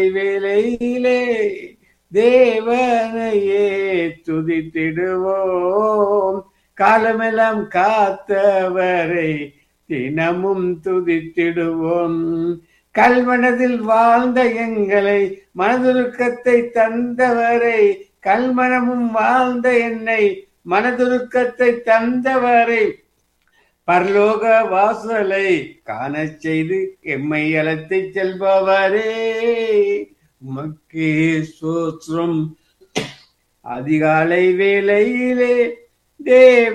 வேலையிலே தேவனையே துதித்திடுவோம் காலமெல்லாம் காத்தவரை தினமும் துதித்திடுவோம் கல்மனதில் வாழ்ந்த எங்களை மனதுருக்கத்தை தந்தவரை கல்மனமும் வாழ்ந்த என்னை மனதுருக்கத்தை தந்தவரை பரலோக வாசலை காணச் செய்து எம்மை அழைத்து செல்பவரே உமக்கே சோற்றம் அதிகாலை வேளையிலே தேவ